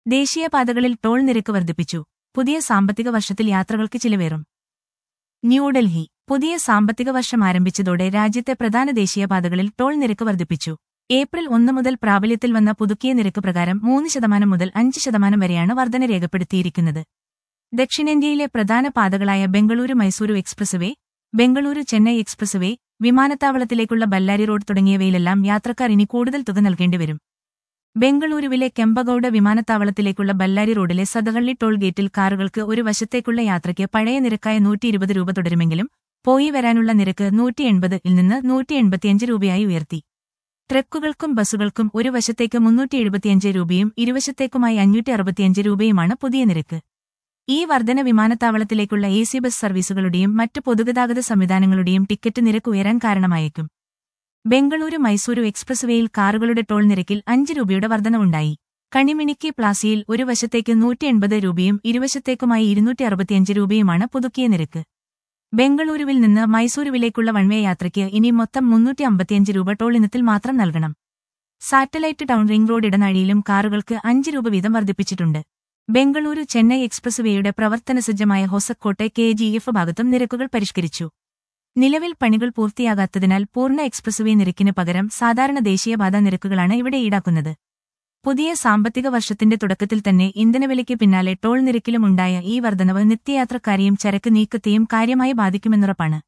ദേശീയപാതകളിൽ toll നിരക്ക് വർദ്ധിപ്പിച്ചു പുതിയ സാമ്പത്തിക വർഷത്തിൽ യാത്രകൾക്ക് ചിലവേറും ന്യൂഡൽഹി പുതിയ സാമ്പത്തിക വർഷം ആരംഭിച്ചതോടെ രാജ്യത്തെ പ്രധാന ദേശീയപാതകളിൽ ടോൾ നിരക്ക് വർദ്ധിപ്പിച്ചു ഏപ്രിൽ ഒന്ന് മുതൽ പ്രാബല്യത്തിൽ വന്ന പുതുക്കിയ നിരക്ക് പ്രകാരം മൂന്ന് ശതമാനം മുതൽ അഞ്ച് ശതമാനം വരെയാണ് വർധന രേഖപ്പെടുത്തിയിരിക്കുന്നത് ദക്ഷിണേന്ത്യയിലെ പ്രധാന പാതകളായ Bengaluru Mysuru express way Bengaluru Chennai express way വിമാനത്താവളത്തിലേക്കുള്ള ബല്ലാരി റോഡ് തുടങ്ങിയവയിലെല്ലാം യാത്രക്കാർ ഇനി കൂടുതൽ തുക നൽകേണ്ടിവരും ബംഗളൂരുവിലെ കെമ്പഗൌഡ വിമാനത്താവളത്തിലേക്കുള്ള ബല്ലാരി റോഡിലെ സദഹള്ളി ടോൾ ഗേറ്റിൽ കാറുകൾക്ക് ഒരു വശത്തേക്കുള്ള യാത്രയ്ക്ക് പഴയ നിരക്കായ നൂറ്റി ഇരുപത് രൂപ തുടരുമെങ്കിലും പോയി വരാനുള്ള നിരക്ക് നൂറ്റി എൺപതിൽ നിന്ന് നൂറ്റി എൺപത്തിയഞ്ച് രൂപയായി ഉയർത്തി ട്രക്കുകൾക്കും ബസ്സുകൾക്കും ഒരു വശത്തേക്ക് മുന്നൂറ്റി എഴുപത്തിയഞ്ച് രൂപയും ഇരുവശത്തേക്കുമായി അഞ്ഞൂറ്റി അറുപത്തിയഞ്ച് രൂപയുമാണ് പുതിയ നിരക്ക് ഈ വർധന വിമാനത്താവളത്തിലേക്കുള്ള എ സി ബസ് സർവീസുകളുടെയും മറ്റ് പൊതുഗതാഗത സംവിധാനങ്ങളുടെയും ടിക്കറ്റ് നിരക്ക് ഉയരാൻ കാരണമായേക്കും ബംഗളൂരു മൈസൂരു എക്സ്പ്രസ് വേയിൽ കാറുകളുടെ ടോൾ നിരക്കിൽ അഞ്ച് രൂപയുടെ വർധനവുണ്ടായി കണിമിണിക്കി പ്ലാസിയിൽ ഒരു വശത്തേക്ക് നൂറ്റി എൺപത് രൂപയും ഇരുവശത്തേക്കുമായി ഇരുന്നൂറ്റി അറുപത്തിയഞ്ച് രൂപയുമാണ് പുതുക്കിയ നിരക്ക് ബംഗളൂരുവിൽ നിന്ന് മൈസൂരുവിലേക്കുള്ള വൺവേ യാത്രയ്ക്ക് ഇനി മൊത്തം മുന്നൂറ്റി അമ്പത്തിയഞ്ച് രൂപ ടോൾ ഇനത്തിൽ മാത്രം നൽകണം സാറ്റലൈറ്റ് ടൗൺ റിംഗ് റോഡ് ഇടനാഴിയിലും കാറുകൾക്ക് അഞ്ച് രൂപ വീതം വർദ്ധിപ്പിച്ചിട്ടുണ്ട് ബംഗളൂരു ചെന്നൈ എക്സ്പ്രസ് വേയുടെ പ്രവർത്തനസജ്ജമായ ഹൊസക്കോട്ടെ കെ ജി എഫ് ഭാഗത്തും നിരക്കുകൾ പരിഷ്കരിച്ചു നിലവിൽ പണികൾ പൂർത്തിയാകാത്തതിനാൽ പൂർണ്ണ എക്സ്പ്രസ് വേ നിരക്കിന് പകരം സാധാരണ ദേശീയപാത നിരക്കുകളാണ് ഇവിടെ ഈടാക്കുന്നത് പുതിയ സാമ്പത്തിക വർഷത്തിന്റെ തുടക്കത്തിൽ തന്നെ ഇന്ധനവിലയ്ക്ക് പിന്നാലെ ടോൾ നിരക്കിലും ഉണ്ടായ ഈ വർധനവ് നിത്യയാത്രക്കാരെയും ചരക്ക് നീക്കത്തെയും കാര്യമായി ബാധിക്കുമെന്നുറപ്പാണ്